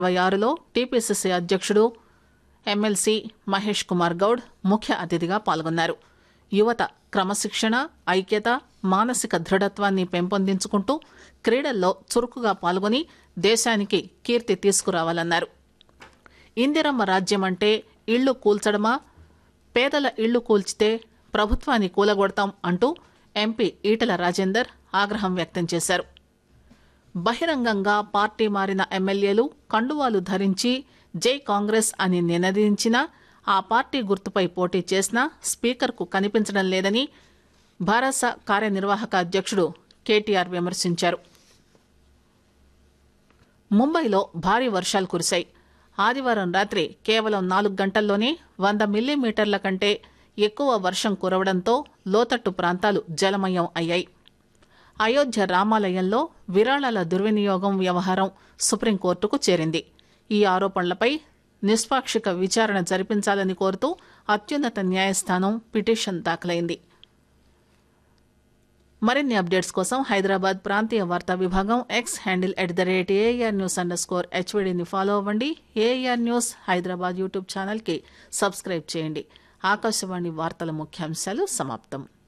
ఇరవై ఆరులో టీపీసీసీ అధ్యక్షుడు ఎమ్మెల్సీ మహేష్ కుమార్ గౌడ్ ముఖ్య అతిథిగా పాల్గొన్నారు యువత క్రమశిక్షణ ఐక్యత మానసిక దృఢత్వాన్ని పెంపొందించుకుంటూ క్రీడల్లో చురుకుగా పాల్గొని దేశానికి కీర్తి తీసుకురావాలన్నారు ఇందిరమ్మ రాజ్యం అంటే ఇళ్లు కూల్చడమా పేదల ఇళ్లు కూల్చితే ప్రభుత్వాన్ని కూలగొడతాం అంటూ ఎంపీ ఈటల రాజేందర్ ఆగ్రహం వ్యక్తం చేశారు బహిరంగంగా పార్టీ మారిన ఎమ్మెల్యేలు కండువాలు ధరించి జై కాంగ్రెస్ అని నినదించినా ఆ పార్టీ గుర్తుపై పోటీ చేసినా స్పీకర్కు కనిపించడం లేదని భారస కార్యనిర్వాహక అధ్యక్షుడు కేటీఆర్ విమర్శించారు ముంబైలో భారీ వర్షాలు కురిశాయి ఆదివారం రాత్రి కేవలం నాలుగు గంటల్లోనే వంద మిల్లీమీటర్ల కంటే ఎక్కువ వర్షం కురవడంతో లోతట్టు ప్రాంతాలు జలమయం అయ్యాయి అయోధ్య రామాలయంలో విరాళాల దుర్వినియోగం వ్యవహారం సుప్రీంకోర్టుకు చేరింది ఈ ఆరోపణలపై నిష్పాక్షిక విచారణ జరిపించాలని కోరుతూ అత్యున్నత న్యాయస్థానం పిటిషన్ దాఖలైంది మరిన్ని అప్డేట్స్ కోసం హైదరాబాద్ ప్రాంతీయ వార్తా విభాగం X handle at the rate AR news under score హెచ్వీడీని ఫాలో అవ్వండి ఏఆర్ న్యూస్ హైదరాబాద్ యూట్యూబ్ ఛానల్కి సబ్స్క్రైబ్ చేయండి ఆకాశవాణి వార్తల ముఖ్యాంశాలు సమాప్తం